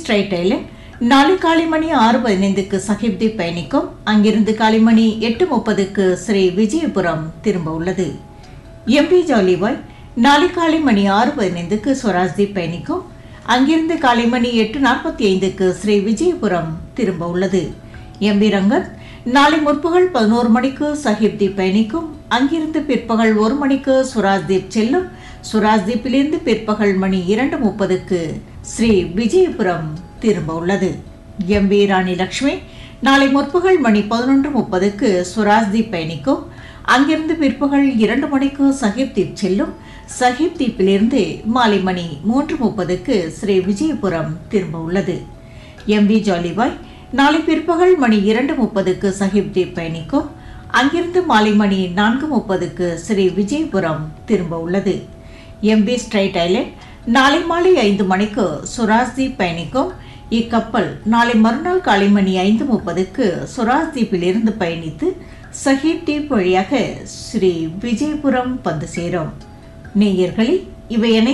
straight Island நாளை காலை மணி ஆறு பதினைந்துக்கு சஹிப்தி பயணிக்கும் அங்கிருந்து காலை மணி எட்டு முப்பதுக்கு ஸ்ரீ விஜயபுரம் திரும்ப உள்ளது எம்பி ஜாலிபாய் நாளை காலை மணி ஆறு பதினைந்துக்கு ஸ்வராஜ்தீப் பயணிக்கும் அங்கிருந்து காலை மணி எட்டு நாற்பத்தி ஐந்துக்கு ஸ்ரீ விஜயபுரம் திரும்ப உள்ளது எம்பி ரங்கத் நாளை முற்பகல் பதினோரு மணிக்கு சஹிப்தீப் பயணிக்கும் அங்கிருந்து பிற்பகல் ஒரு மணிக்கு சுராஜ்தீப் செல்லும் சுராஜ்தீப்பிலிருந்து பிற்பகல் மணி இரண்டு முப்பதுக்கு ஸ்ரீ விஜயபுரம் திரும்ப உள்ளது எம்பி ராணி லக்ஷ்மி நாளை முற்பகல் மணி பதினொன்று முப்பதுக்கு சுராஜ்தீப் பயணிக்கும் அங்கிருந்து பிற்பகல் இரண்டு மணிக்கு சஹிப் தீப் செல்லும் சஹிப் தீப்பிலிருந்து மாலை மணி மூன்று முப்பதுக்கு ஸ்ரீ விஜயபுரம் திரும்ப உள்ளது எம்பி ஜாலிபாய் நாளை பிற்பகல் மணி இரண்டு முப்பதுக்கு சஹிப் தீப் பயணிக்கும் அங்கிருந்து மாலை மணி நான்கு முப்பதுக்கு ஸ்ரீ விஜயபுரம் திரும்ப உள்ளது எம்பி ஸ்ட்ரைட் ஐலண்ட் நாளை மாலை ஐந்து மணிக்கு சுராஜ்தீப் பயணிக்கும் இக்கப்பல் நாளை மறுநாள் காலை மணி ஐந்து முப்பதுக்கு சுராஜ்தீப்பில் இருந்து பயணித்து சஹீப் தீப் வழியாக ஸ்ரீ விஜயபுரம் வந்து சேரும் நேயர்களே இவை அனைத்தும்